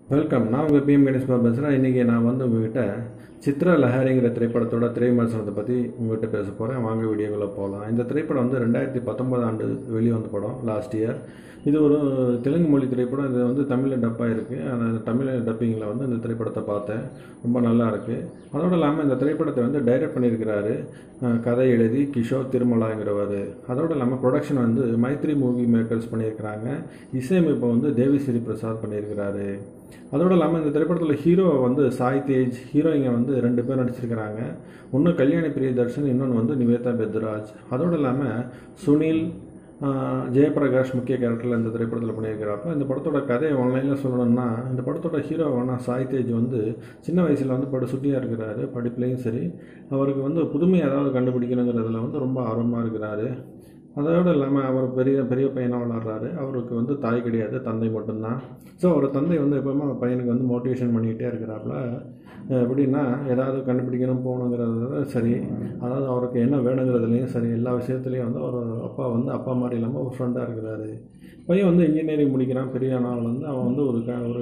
welcome நான் உங்கள் PM கணேஷ்மா பேசுகிறேன் இன்றைக்கி நான் வந்து உங்ககிட்ட சித்ரா லஹாரிங்கிற திரைப்படத்தோட திரை விமர்சனத்தை பற்றி உங்ககிட்ட பேச போகிறேன் வாங்க வீடியோக்குள்ளே போகலாம் இந்த திரைப்படம் வந்து ரெண்டாயிரத்தி பத்தொன்பது ஆண்டு வெளிவந்த படம் லாஸ்ட் இயர் இது ஒரு தெலுங்கு மொழி திரைப்படம் இது வந்து தமிழில் டப்பாக இருக்குது அந்த தமிழ் டப்பிங்கில் வந்து இந்த திரைப்படத்தை பார்த்தேன் ரொம்ப நல்லா இருக்குது அதோடு இல்லாமல் இந்த திரைப்படத்தை வந்து டைரக்ட் பண்ணியிருக்கிறாரு அஹ், கதை எழுதி கிஷோர் திருமலாங்கிறவர் அதோடு இல்லாமல் ப்ரொடக்ஷன் வந்து மைத்ரி மூவி மேக்கர்ஸ் பண்ணியிருக்கிறாங்க இசையமைப்பை வந்து தேவிஸ்ரீ பிரசாத் பண்ணியிருக்கிறாரு அதோடு இல்லாமல் இந்த திரைப்படத்தில் ஹீரோ வந்து சாய் தேஜ் ஹீரோயிங்க வந்து ரெண்டு பேர் நடிச்சிருக்கிறாங்க ஒன்று கல்யாணி பிரியதர்ஷன் இன்னொன்று வந்து நிவேதா பெத்ராஜ் அதோடு இல்லாமல் சுனில் ஆஹ், ஜெயபிரகாஷ் முக்கிய கேரக்டரில் இந்த திரைப்படத்தில் பண்ணியிருக்கிறாப்ப இந்த படத்தோட கதையை ஆன்லைனில் சொல்லணும்னா இந்த படத்தோட ஹீரோவான சாய் தேஜ் வந்து சின்ன வயசில் வந்து படு சுட்டியாக இருக்கிறாரு படிப்புலேயும் சரி அவருக்கு வந்து புதுமை ஏதாவது கண்டுபிடிக்கணுங்கிறதுல வந்து ரொம்ப ஆர்வமாக இருக்கிறாரு அதோடு இல்லாமல் அவர் பெரிய பெரிய பையனாக வளர்றாரு அவருக்கு வந்து தாய் கிடையாது தந்தை மட்டும்தான் ஸோ அவர் தந்தை வந்து எப்பவுமே அவர் பையனுக்கு வந்து மோட்டிவேஷன் பண்ணிக்கிட்டே இருக்கிறாப்புல அஹ் எப்படின்னா ஏதாவது கண்டுபிடிக்கணும் போகணுங்கிறது சரி அதாவது அவருக்கு என்ன வேணுங்கிறதுலையும் சரி எல்லா விஷயத்துலையும் வந்து அவர் அப்பா வந்து அப்பா மாதிரி இல்லாமல் ஒரு ஃப்ரெண்டாக இருக்கிறாரு பையன் வந்து இன்ஜினியரிங் முடிக்கிறான் பெரிய நாள் வந்து அவன் வந்து ஒரு க ஒரு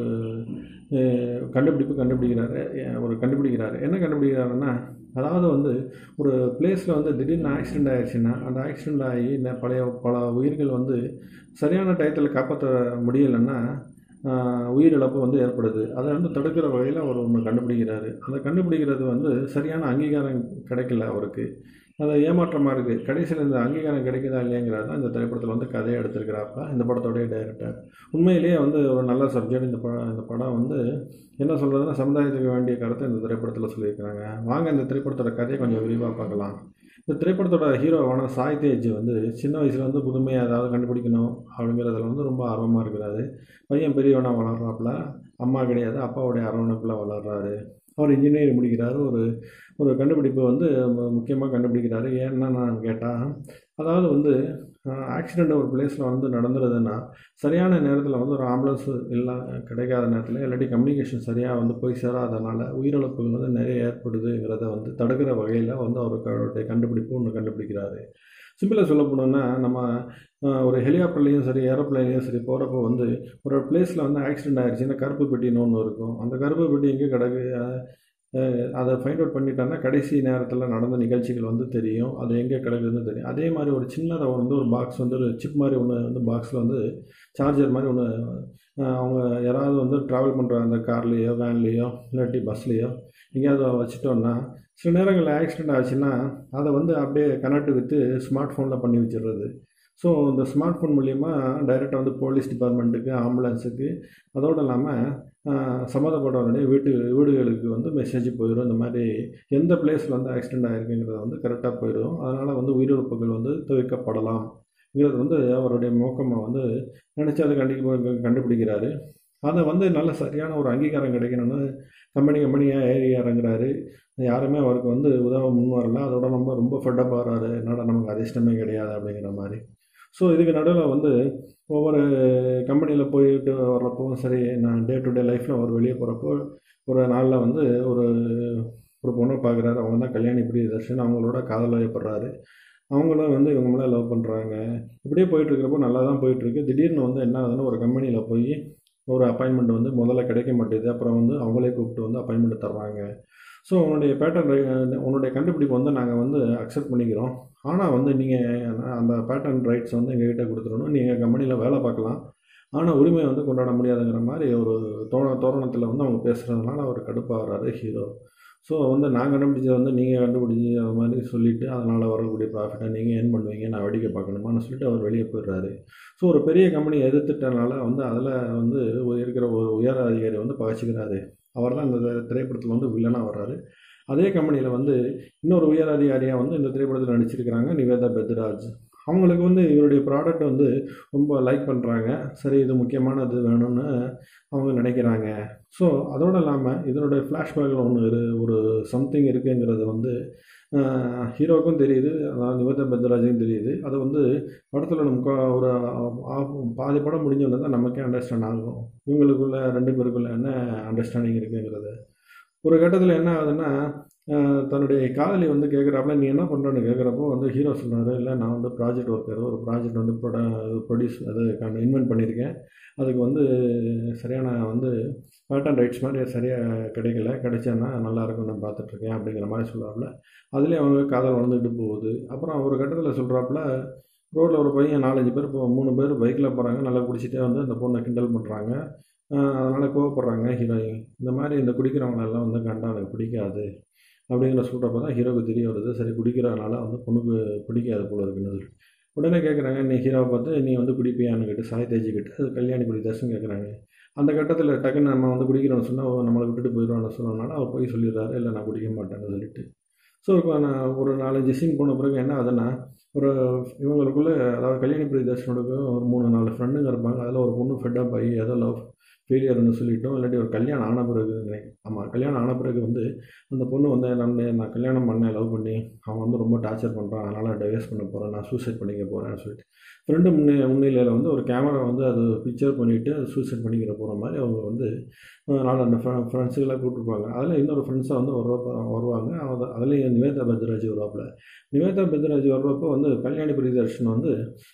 அஹ், கண்டுபிடிப்பு கண்டுபிடிக்கிறாரு அஹ், ஒரு கண்டுபிடிக்கிறாரு என்ன கண்டுபிடிக்கிறாருன்னா அதாவது வந்து ஒரு பிளேஸில் வந்து திடீர்னு ஆக்சிடெண்ட் ஆயிடுச்சுன்னா அந்த ஆக்சிடெண்ட் ஆகி இந்த பழைய பல உயிர்கள் வந்து சரியான டயத்தில் காப்பாற்ற முடியலைன்னா ஆஹ், உயிரிழப்பு வந்து ஏற்படுது அதை வந்து தடுக்கிற வகையில் அவர் ஒன்று கண்டுபிடிக்கிறாரு அந்த கண்டுபிடிக்கிறது வந்து சரியான அங்கீகாரம் கிடைக்கல அவருக்கு அது ஏமாற்றமாக இருக்குது கடைசியில் இந்த அங்கீகாரம் கிடைக்குதா இல்லையாங்கிறது தான் இந்த திரைப்படத்தில் வந்து கதையை எடுத்திருக்கிறாப்ப இந்த படத்தோடைய டைரக்டர் உண்மையிலேயே வந்து ஒரு நல்ல சப்ஜெக்ட் இந்த படம் இந்த படம் வந்து என்ன சொல்கிறதுனா சமுதாயத்துக்கு வேண்டிய கருத்தை இந்த திரைப்படத்தில் சொல்லியிருக்கிறாங்க வாங்க இந்த திரைப்படத்தோட கதையை கொஞ்சம் விரிவாக பார்க்கலாம் இந்த திரைப்படத்தோட ஹீரோவான சாய் தேஜ் வந்து சின்ன வயசில் வந்து புதுமையாக ஏதாவது கண்டுபிடிக்கணும் அப்படிங்கிறதுல வந்து ரொம்ப ஆர்வமாக இருக்கிறாரு பையன் பெரியவனாக வளர்றாப்புல அம்மா கிடையாது அப்பாவுடைய அரவணைப்பில் வளர்றாரு அவர் இன்ஜினியரிங் முடிக்கிறாரு ஒரு ஒரு கண்டுபிடிப்பு வந்து முக்கியமாக கண்டுபிடிக்கிறாரு ஏன்னா நான் கேட்டால் அதாவது வந்து ஆக்சிடெண்ட் ஒரு பிளேஸில் வந்து நடந்துருதுன்னா சரியான நேரத்தில் வந்து ஒரு ஆம்புலன்ஸ் இல்லை கிடைக்காத நேரத்தில் இல்லாட்டி கம்யூனிகேஷன் சரியாக வந்து போய் சேராதனால உயிரிழப்புகள் வந்து நிறைய ஏற்படுதுங்கிறத வந்து தடுக்கிற வகையில் வந்து அவருடைய கண்டுபிடிப்பு ஒன்று கண்டுபிடிக்கிறாரு சிம்பிளாக சொல்ல போனோம்னா நம்ம அஹ், ஒரு ஹெலிகாப்டர்லேயும் சரி ஏரோப்ளைன்லேயும் சரி போகிறப்போ வந்து ஒரு பிளேஸில் வந்து ஆக்சிடென்ட் ஆயிடுச்சுன்னா கருப்பு பெட்டின்னு ஒன்று இருக்கும் அந்த கருப்பு பெட்டி எங்கே கிடக்கு அஹ், அஹ், அதை ஃபைண்ட் அவுட் பண்ணிட்டாங்கன்னா கடைசி நேரத்தில் நடந்த நிகழ்ச்சிகள் வந்து தெரியும் அது எங்கே கிடக்குதுன்னு தெரியும் அதே மாதிரி ஒரு சின்னதாக வந்து ஒரு பாக்ஸ் வந்து ஒரு சிப் மாதிரி ஒன்று வந்து பாக்ஸில் வந்து சார்ஜர் மாதிரி ஒன்று அவங்க யாராவது வந்து ட்ராவல் பண்ணுற அந்த கார்லேயோ வேன்லேயோ இல்லாட்டி பஸ்லேயோ எங்கேயாவது வச்சுட்டோன்னா சில நேரங்களில் ஆக்சிடெண்ட் ஆச்சுன்னா அதை வந்து அப்படியே கனெக்ட் வித்து ஸ்மார்ட் ஃபோனில் பண்ணி வச்சிடுறது ஸோ இந்த ஸ்மார்ட் ஃபோன் மூலிமா டைரெக்டாக வந்து போலீஸ் டிபார்ட்மெண்ட்டுக்கு ஆம்புலன்ஸுக்கு அதோடு இல்லாமல் சம்மந்தப்பட்டவருடைய வீட்டு வீடுகளுக்கு வந்து மெசேஜ் போயிடும் இந்த மாதிரி எந்த பிளேஸில் வந்து ஆக்சிடெண்ட் ஆகிருக்குங்கிறது வந்து கரெக்டாக போயிடும் அதனால் வந்து உயிரிழப்புகள் வந்து தவிர்க்கப்படலாம்ங்கிறது வந்து அவருடைய நோக்கமாக வந்து நினச்சி அதை கண்டி கண்டுபிடிக்கிறாரு அதை வந்து நல்ல சரியான ஒரு அங்கீகாரம் கிடைக்கணும்னு கம்பெனி கம்பெனியாக ஏறி இறங்குறாரு யாருமே அவருக்கு வந்து உதவ முன் வரல அதோட நம்ம ரொம்ப ஃபெட்டப் ஆகிறாரு என்னடா நமக்கு அதிர்ஷ்டமே கிடையாது அப்படிங்கிற மாதிரி ஸோ இதுக்கு நடுவில் வந்து ஒவ்வொரு கம்பெனியில் போயிட்டு வர்றப்பவும் சரி நான் டே டு டே லைஃப்பில் அவர் வெளியே போகிறப்போ ஒரு நாளில் வந்து ஒரு ஒரு பொண்ணை பார்க்குறாரு அவங்க தான் கல்யாணி பிரியதர்ஷன் அவங்களோட காதல் வயப்படுறாரு அவங்களும் வந்து இவங்க மேலே லவ் பண்ணுறாங்க இப்படியே போயிட்டுருக்கிறப்போ நல்லா தான் போயிட்டுருக்கு திடீர்னு வந்து என்ன ஆகுதுன்னா ஒரு கம்பெனியில் போய் ஒரு அப்பாயின்மெண்ட் வந்து முதல்ல கிடைக்க மாட்டேது அப்புறம் வந்து அவங்களே கூப்பிட்டு வந்து அப்பாயின்மெண்ட் தர்றாங்க ஸோ உன்னுடைய பேட்டர்ன் உன்னுடைய கண்டுபிடிப்பு வந்து நாங்கள் வந்து அக்செப்ட் பண்ணிக்கிறோம் ஆனால் வந்து நீங்கள் அந்த பேட்டர்ன் ரைட்ஸ் வந்து எங்ககிட்ட கொடுத்துடணும் நீங்கள் கம்பெனியில் வேலை பார்க்கலாம் ஆனால் உரிமையை வந்து கொண்டாட முடியாதுங்கிற மாதிரி ஒரு தோண தோரணத்தில் வந்து அவங்க பேசுகிறதுனால அவர் கடுப்பாகிறாரு ஹீரோ ஸோ வந்து நான் கண்டுபிடிச்சதை வந்து நீங்கள் கண்டுபிடிச்சி அது மாதிரி சொல்லிவிட்டு அதனால் வரக்கூடிய ப்ராஃபிட்டை நீங்கள் ஏர்ன் பண்ணுவீங்க நான் வேடிக்கை பார்க்கணுமான்னு சொல்லிட்டு அவர் வெளியே போயிடுறாரு ஸோ ஒரு பெரிய கம்பெனி எதிர்த்துட்டனால வந்து அதில் வந்து இருக்கிற ஒரு உயர் அதிகாரி வந்து பகச்சிக்கிறாரு அவர் தான் இந்த திரைப்படத்தில் வந்து வில்லனாக வர்றாரு அதே கம்பெனியில் வந்து இன்னொரு உயர் அதிகாரியாக வந்து இந்த திரைப்படத்தில் நடிச்சிருக்கிறாங்க நிவேதா பெத்ராஜ் அவங்களுக்கு வந்து இவருடைய ப்ராடக்ட் வந்து ரொம்ப லைக் பண்ணுறாங்க சரி இது முக்கியமானது வேணும்னு அவங்க நினைக்கிறாங்க ஸோ அதோடு இல்லாமல் இதனுடைய ஃப்ளாஷ்பேக்கில் ஒன்று இரு ஒரு சம்திங் இருக்குங்கிறது வந்து ஹீரோவுக்கும் தெரியுது அதாவது நிவேதா பெத்ராஜுக்கும் தெரியுது அது வந்து படத்தில் நமக்கு ஒரு ஆ- பாதி படம் முடிஞ்சோன்னு தான் நமக்கே அண்டர்ஸ்டாண்ட் ஆகும் இவங்களுக்குள்ள ரெண்டு பேருக்குள்ள என்ன அண்டர்ஸ்டாண்டிங் இருக்குங்கிறது ஒரு கட்டத்தில் என்ன ஆகுதுன்னா அஹ் தன்னுடைய காதலி வந்து கேட்குறாப்புல நீ என்ன பண்ணுறன்னு கேட்குறப்போ வந்து ஹீரோ சொல்றாரு இல்லை நான் வந்து ப்ராஜெக்ட் ஒர்க்கர் ஒரு ப்ராஜெக்ட் வந்து ப்ரொட ப்ரொடியூஸ் அது இன்வென்ட் பண்ணியிருக்கேன் அதுக்கு வந்து சரியான வந்து பேட்டன் ரைட்ஸ் மாதிரி சரியாக கிடைக்கல கிடைச்சேன்னா நல்லாயிருக்கும் நான் பார்த்துட்ருக்கேன் அப்படிங்கிற மாதிரி சொல்கிறாப்புல அதுலேயே அவங்க காதல் வளர்ந்துக்கிட்டு போகுது அப்புறம் ஒரு கட்டத்தில் சொல்கிறாப்புல ரோட்டில் ஒரு பையன் நாலஞ்சு பேர் இப்போ மூணு பேர் பைக்கில் போகிறாங்க நல்லா குடிச்சிட்டே வந்து அந்த பொண்ணை கிண்டல் பண்ணுறாங்க அதனால் கோவப்படுறாங்க ஹீரோயின் இந்த மாதிரி இந்த குடிக்கிறவங்களெல்லாம் வந்து கண்டா எனக்கு பிடிக்காது அப்படிங்கிற சொல்கிறப்ப தான் ஹீரோவுக்கு தெரிய வருது சரி குடிக்கிறதுனால வந்து பொண்ணுக்கு பிடிக்காது போல இருக்குன்னு சொல்லி உடனே கேட்குறாங்க நீ ஹீரோவை பார்த்து நீ வந்து குடிப்பியான்னு கேட்டு சாய் தேஜிக்கிட்டு அது கல்யாணி குடி தர்ஷன் கேட்குறாங்க அந்த கட்டத்தில் டக்குன்னு நம்ம வந்து குடிக்கிறோம்னு சொன்னால் நம்மளை விட்டுட்டு போயிடுவான்னு சொன்னனால அவர் போய் சொல்லிடுறாரு இல்லை நான் குடிக்க மாட்டேன்னு சொல்லிட்டு ஸோ இப்போ நான் ஒரு நாலஞ்சு சீன் போன பிறகு என்ன ஆகுதுன்னா ஒரு இவங்களுக்குள்ளே அதாவது கல்யாணி பிரியதர்ஷனோட ஒரு மூணு நாலு ஃப்ரெண்டுங்க இருப்பாங்க அதில் ஒரு பொண்ணு ஃபெட்டப் ஆகி ஏதோ லவ் ஃபெயிலியர்னு சொல்லிட்டோம் இல்லாட்டி ஒரு கல்யாணம் ஆன பிறகு ஆமாம் கல்யாணம் ஆன பிறகு வந்து அந்த பொண்ணு வந்து நான் நான் கல்யாணம் பண்ணேன் லவ் பண்ணி அவன் வந்து ரொம்ப டார்ச்சர் பண்ணுறான் அதனால் டைவர்ஸ் பண்ண போகிறேன் நான் சூசைட் பண்ணிக்க போகிறேன்னு சொல்லிட்டு ஃப்ரெண்டு முன்னே முன்னிலையில் வந்து ஒரு கேமரா வந்து அது பிக்சர் பண்ணிவிட்டு அது சூசைட் பண்ணிக்கிற போகிற மாதிரி அவங்க வந்து நாலு அந்த ஃப்ரெண்ட்ஸுகளாக கூப்பிட்டுருப்பாங்க அதில் இன்னொரு ஃப்ரெண்ட்ஸாக வந்து வருவா வருவாங்க அது அதுலேயும் நிவேதா பத்ராஜ் வருவாப்பில் நிவேதா பத்ராஜ் வர்றப்போ வந்து கல்யாணி பிரியதர்ஷன் வந்து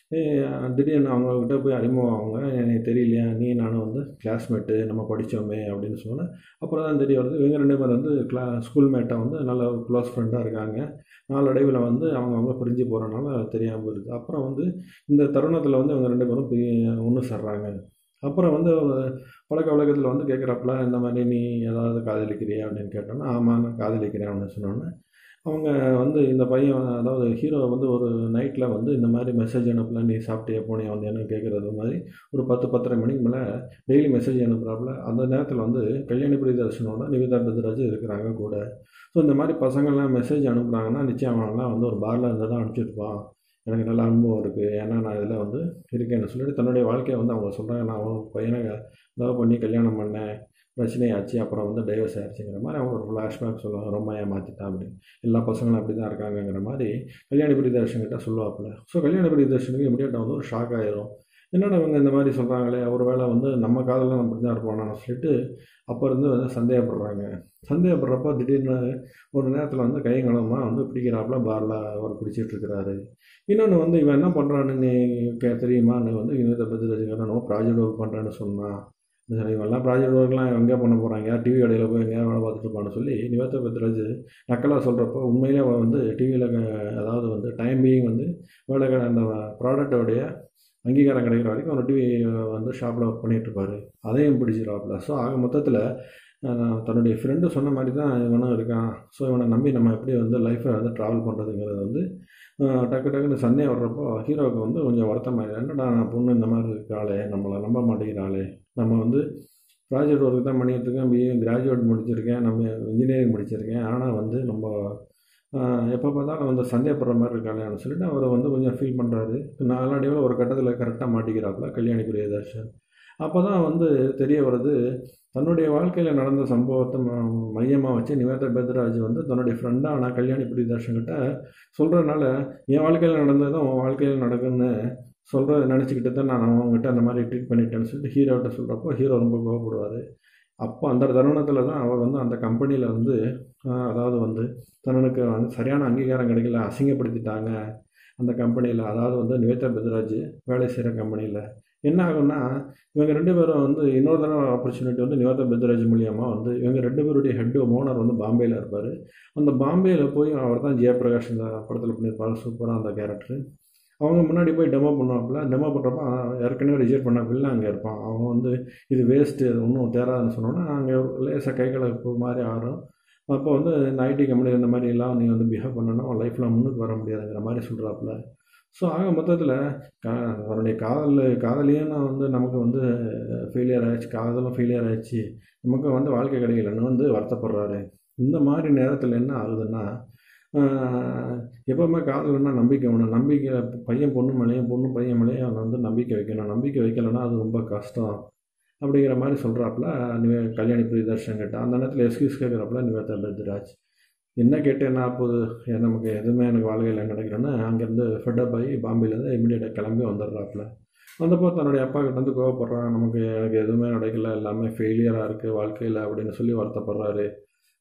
திடீர்னு அவங்கக்கிட்ட போய் அறிமுகம் அவங்க எனக்கு தெரியலையா நீ நானும் வந்து கிளாஸ்மேட்டு நம்ம படித்தோமே அப்படின்னு சொன்னேன் அப்புறம் தான் தெரிய வருது இவங்க ரெண்டு பேர் வந்து கிளா ஸ்கூல் மேட்டை வந்து நல்ல க்ளோஸ் ஃப்ரெண்டாக இருக்காங்க நாளடைவில் வந்து அவங்க அவங்க பிரிஞ்சு போகிறனால தெரியாமல் இருக்குது அப்புறம் வந்து இந்த தருணத்தில் வந்து இவங்க ரெண்டு பேரும் ஒன்று சேர்றாங்க அப்புறம் வந்து பழக்க வழக்கத்தில் வந்து கேட்குறப்பல இந்த மாதிரி நீ ஏதாவது காதலிக்கிறியா அப்படின்னு கேட்டோன்னா ஆமாம் நான் காதலிக்கிறேன் அப்படின்னு சொன்னோன்னே அவங்க வந்து இந்த பையன் அதாவது ஹீரோ வந்து ஒரு நைட்டில் வந்து இந்த மாதிரி மெசேஜ் அனுப்பல நீ சாப்பிட்டியா போனியா வந்து என்ன கேட்குறது மாதிரி ஒரு பத்து பத்தரை மணிக்கு மேலே டெய்லி மெசேஜ் அனுப்புகிறாப்புல அந்த நேரத்தில் வந்து கல்யாணி பிரியதர்ஷனோட நிவேதா பத்ராஜ் இருக்கிறாங்க கூட ஸோ இந்த மாதிரி பசங்கள்லாம் மெசேஜ் அனுப்புனாங்கன்னா நிச்சயம் அவங்களாம் வந்து ஒரு பாரில் இருந்து தான் அனுப்பிச்சிருப்பான் எனக்கு நல்ல அனுபவம் இருக்குது ஏன்னா நான் இதில் வந்து இருக்கேன்னு சொல்லிட்டு தன்னுடைய வாழ்க்கையை வந்து அவங்க சொல்கிறாங்க நான் அவன் பையனை லவ் பண்ணி கல்யாணம் பண்ணேன் பிரச்சனையாச்சு அப்புறம் வந்து டைவர்ஸ் ஆயிடுச்சுங்கிற மாதிரி அவங்க ஒரு ஃப்ளாஷ்பேக் சொல்லுவாங்க ரொம்ப ஏமாற்றிட்டான் அப்படின்னு எல்லா பசங்களும் அப்படி தான் இருக்காங்கங்கிற மாதிரி கல்யாணி பிரியதர்ஷன்கிட்ட சொல்லுவாப்புல ஸோ கல்யாணி பிரியதர்ஷனுக்கு இமீடியட்டாக வந்து ஒரு ஷாக் ஆயிரும் என்னடா இவங்க இந்த மாதிரி சொல்கிறாங்களே ஒரு வேளை வந்து நம்ம காதலில் அப்படி தான் இருப்பானான்னு சொல்லிட்டு அப்போ இருந்து வந்து சந்தேகப்படுறாங்க சந்தேகப்படுறப்போ திடீர்னு ஒரு நேரத்தில் வந்து கையங்களமாக வந்து பிடிக்கிறாப்புல பாரில் அவர் பிடிச்சிட்டு இருக்கிறாரு இன்னொன்று வந்து இவன் என்ன பண்ணுறான்னு நீ கே தெரியுமான்னு வந்து இன்னொரு பற்றி தெரிஞ்சுக்கிறேன் ப்ராஜெக்ட் ஒர்க் பண்ணுறேன்னு சொன்னான் சரி இவெல்லாம் ப்ராஜெக்ட் ஒர்க்லாம் எங்கே பண்ண போகிறாங்க டிவி கடையில் போய் எங்கேயா வேலை பார்த்துட்டு இருப்பான்னு சொல்லி நிவேதா பத்ராஜ் நக்கலாக சொல்கிறப்போ உண்மையிலே அவன் வந்து டிவியில் அதாவது வந்து டைம் பீயிங் வந்து வேலை அந்த ப்ராடக்டோடைய அங்கீகாரம் கிடைக்கிற வரைக்கும் அவன் டிவி வந்து ஷாப்பில் ஒர்க் பண்ணிகிட்ருப்பாரு அதையும் பிடிச்சிருவாப்புல ஸோ ஆக மொத்தத்தில் தன்னுடைய ஃப்ரெண்டு சொன்ன மாதிரி தான் இவனும் இருக்கான் ஸோ இவனை நம்பி நம்ம எப்படி வந்து லைஃப்பை வந்து ட்ராவல் பண்ணுறதுங்கிறது வந்து டக்கு டக்குன்னு சந்தேகம் வர்றப்போ ஹீரோவுக்கு வந்து கொஞ்சம் வருத்தமாக என்னடா பொண்ணு இந்த மாதிரி இருக்காளே நம்மளை நம்ப மாட்டேங்கிறாளே நம்ம வந்து ப்ராஜெக்ட் ஒர்க் தான் பண்ணிகிட்டு இருக்கேன் பிஏ கிராஜுவேட் முடிச்சிருக்கேன் நம்ம இன்ஜினியரிங் முடிச்சிருக்கேன் ஆனால் வந்து நம்ம எப்போ பார்த்தாலும் வந்து சந்தேகப்படுற மாதிரி இருக்காளேன்னு சொல்லிட்டு அவர் வந்து கொஞ்சம் ஃபீல் பண்ணுறாரு நாளடைவில் ஒரு கட்டத்தில் கரெக்டாக மாட்டிக்கிறாப்புல கல்யாணி பிரியதர்ஷன் அப்போ தான் வந்து தெரிய வருது தன்னுடைய வாழ்க்கையில் நடந்த சம்பவத்தை மையமாக வச்சு நிவேதா பெத்ராஜ் வந்து தன்னுடைய ஃப்ரெண்டாக நான் கல்யாணி பிரியதர்ஷன்கிட்ட சொல்கிறதுனால என் வாழ்க்கையில் நடந்ததும் உன் வாழ்க்கையில் நடக்குன்னு சொல்கிற நினச்சிக்கிட்டு தான் நான் அவங்ககிட்ட அந்த மாதிரி ட்ரீட் பண்ணிட்டேன்னு சொல்லிட்டு ஹீரோகிட்ட சொல்கிறப்போ ஹீரோ ரொம்ப கோவப்படுவார் அப்போ அந்த தருணத்தில் தான் அவர் வந்து அந்த கம்பெனியில் வந்து அதாவது வந்து தனக்கு வந்து சரியான அங்கீகாரம் கிடைக்கல அசிங்கப்படுத்திட்டாங்க அந்த கம்பெனியில் அதாவது வந்து நிவேதா பெத்ராஜ் வேலை செய்கிற கம்பெனியில் என்ன ஆகும்னா இவங்க ரெண்டு பேரும் வந்து இன்னொரு தடவை ஆப்பர்ச்சுனிட்டி வந்து நிவேதா பெத்ராஜ் மூலியமாக வந்து இவங்க ரெண்டு பேருடைய ஹெட் ஓனர் வந்து பாம்பேயில் இருப்பார் அந்த பாம்பேயில் போய் அவர் தான் ஜெயபிரகாஷ் இந்த படத்தில் பண்ணியிருப்பார் சூப்பராக அந்த கேரக்டர் அவங்க முன்னாடி போய் டெமோ பண்ணுவாப்புல டெமோ பண்ணுறப்ப ஏற்கனவே ரிஜெக்ட் பண்ண பில்ல அங்கே இருப்பான் அவன் வந்து இது வேஸ்ட்டு ஒன்றும் தேராதுன்னு சொன்னோன்னா அங்கே லேசாக கை கலப்பு மாதிரி ஆறும் அப்போ வந்து இந்த ஐடி கம்பெனி இந்த மாதிரி எல்லாம் நீ வந்து பிஹேவ் பண்ணணும் லைஃப்பில் முன்னுக்கு வர முடியாதுங்கிற மாதிரி சொல்கிறாப்புல ஸோ ஆக மொத்தத்தில் கா அவருடைய காதல் காதலியும் நான் வந்து நமக்கு வந்து ஃபெயிலியர் ஆயிடுச்சு காதலும் ஃபெயிலியர் ஆயிடுச்சு நமக்கு வந்து வாழ்க்கை கிடைக்கலன்னு வந்து வருத்தப்படுறாரு இந்த மாதிரி நேரத்தில் என்ன ஆகுதுன்னா எப்போவுமே காதல்னா நம்பிக்கை வேணும் நம்பிக்கை பையன் பொண்ணு மேலேயும் பொண்ணு பையன் மேலேயும் அவனை வந்து நம்பிக்கை வைக்கணும் நம்பிக்கை வைக்கலைன்னா அது ரொம்ப கஷ்டம் அப்படிங்கிற மாதிரி சொல்கிறாப்புல நிவே கல்யாணி பிரியதர்ஷன் கிட்ட அந்த நேரத்தில் எக்ஸ்கியூஸ் கேட்குறப்பல நிவேதா பெத்ராஜ் என்ன கேட்டு என்ன ஆகுது நமக்கு எதுவுமே எனக்கு வாழ்க்கையில் நடக்கிறேன்னு அங்கேருந்து ஃபெட்டப் ஆகி பாம்பேலேருந்து இமீடியட்டாக கிளம்பி வந்துடுறாப்புல வந்தப்போ தன்னுடைய அப்பா கிட்ட வந்து கோவப்படுறான் நமக்கு எனக்கு எதுவுமே நடக்கல எல்லாமே ஃபெயிலியராக இருக்குது வாழ்க்கையில் அப்படின்னு சொல்லி வருத்தப்படுறாரு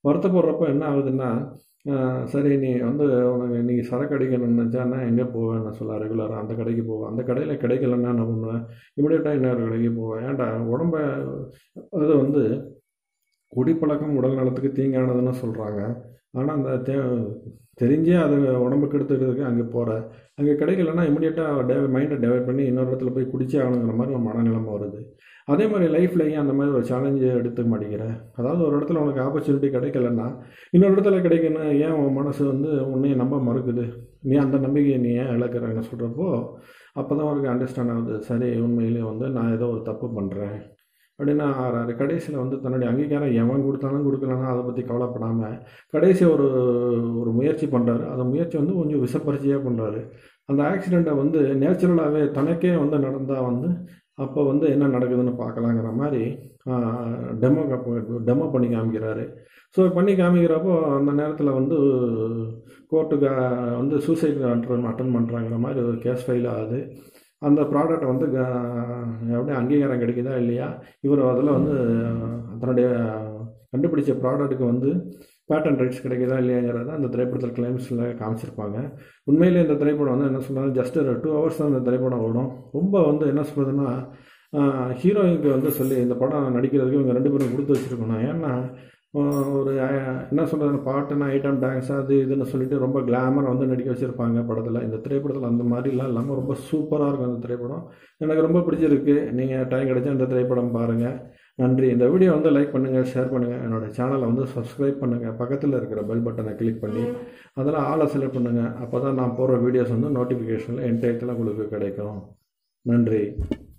வருத்தப்படுறப்ப என்ன ஆகுதுன்னா ஆஹ் சரி நீ வந்து உனக்கு நீ சரக்கு அடிக்கணும்னு நினச்சான்னா எங்கே போவேன் நான் சொல்ல ரெகுலராக அந்த கடைக்கு போவேன் அந்த கடையில் கிடைக்கலன்னா என்ன பண்ணுவேன் இமிடியேட்டாக இன்னொரு கடைக்கு போவேன் ஏன்டா உடம்ப அது வந்து குடிப்பழக்கம் உடல் நலத்துக்கு தீங்கானதுன்னு சொல்கிறாங்க ஆனால் அந்த தே தெரிஞ்சே அது உடம்புக்கு எடுத்துக்கிறதுக்கு அங்கே போகிற அங்கே கிடைக்கலன்னா இமிடியேட்டாக டே மைண்டை டைவர்ட் பண்ணி இன்னொரு இடத்துல போய் குடிச்சே ஆகணுங்கிற மாதிரி ஒரு மனநிலைமை வருது அதே மாதிரி லைஃப்லையும் அந்த மாதிரி ஒரு சேலஞ்சு எடுத்துக்க மாட்டேங்கிற அதாவது ஒரு இடத்துல உனக்கு ஆப்பர்ச்சுனிட்டி கிடைக்கலன்னா இன்னொரு இடத்துல கிடைக்கணும் ஏன் உன் மனசு வந்து உன்னைய நம்ப மறுக்குது நீ அந்த நம்பிக்கையை நீ ஏன் இழக்கிறன்னு சொல்கிறப்போ அப்போ தான் அவருக்கு அண்டர்ஸ்டாண்ட் ஆகுது சரி உண்மையிலே வந்து நான் ஏதோ ஒரு தப்பு பண்ணுறேன் அப்படின்னு ஆறாரு கடைசியில் வந்து தன்னுடைய அங்கீகாரம் எவன் கொடுத்தாலும் கொடுக்கலன்னா அதை பற்றி கவலைப்படாமல் கடைசி ஒரு ஒரு முயற்சி பண்ணுறாரு அந்த முயற்சி வந்து கொஞ்சம் விஷப்பரிச்சையாக பண்ணுறாரு அந்த ஆக்சிடெண்ட்டை வந்து நேச்சுரலாகவே தனக்கே வந்து நடந்தால் வந்து அப்போ வந்து என்ன நடக்குதுன்னு பார்க்கலாங்கிற மாதிரி டெமோ டெமோ பண்ணி காமிக்கிறாரு ஸோ பண்ணி காமிக்கிறப்போ அந்த நேரத்தில் வந்து கோர்ட்டுக்கு வந்து சூசைட் அட்டன் அட்டன் பண்ணுறாங்கிற மாதிரி ஒரு கேஸ் ஃபைல் ஆகுது அந்த ப்ராடக்ட் வந்து க- எப்படி அங்கீகாரம் கிடைக்குதா இல்லையா இவர் அதில் வந்து தன்னுடைய கண்டுபிடிச்ச ப்ராடக்ட்டுக்கு வந்து பேட்டன் ரைட்ஸ் கிடைக்குதா இல்லையாங்கிறத அந்த திரைப்படத்தில் கிளைம்ஸில் காமிச்சிருப்பாங்க உண்மையிலே இந்த திரைப்படம் வந்து என்ன சொல்கிறது ஜஸ்ட் ஒரு டூ ஹவர்ஸ் தான் இந்த திரைப்படம் ஓடும் ரொம்ப வந்து என்ன சொல்கிறதுன்னா ஹீரோயினுக்கு வந்து சொல்லி இந்த படம் நடிக்கிறதுக்கு இவங்க ரெண்டு பேரும் கொடுத்து வச்சுருக்கணும் ஏன்னா ஆஹ் ஒரு அஹ், என்ன சொல்கிறது பாட்டுனா ஐட்டம் டான்ஸ் அது இதுன்னு சொல்லிட்டு ரொம்ப கிளாமராக வந்து நடிக்க வச்சுருப்பாங்க படத்தில் இந்த திரைப்படத்தில் அந்த மாதிரிலாம் இல்லாமல் ரொம்ப சூப்பராக இருக்கும் அந்த திரைப்படம் எனக்கு ரொம்ப பிடிச்சிருக்கு நீங்கள் டைம் கிடைச்சா இந்த திரைப்படம் பாருங்கள் நன்றி இந்த வீடியோ வந்து லைக் பண்ணுங்கள் ஷேர் பண்ணுங்கள் என்னோட சேனலை வந்து சப்ஸ்கிரைப் பண்ணுங்கள் பக்கத்தில் இருக்கிற பெல் பட்டனை கிளிக் பண்ணி அதில் ஆளை செலக்ட் பண்ணுங்கள் அப்போ தான் நான் போடுற வீடியோஸ் வந்து நோட்டிஃபிகேஷனில் என் டயத்தில் உங்களுக்கு கிடைக்கும் நன்றி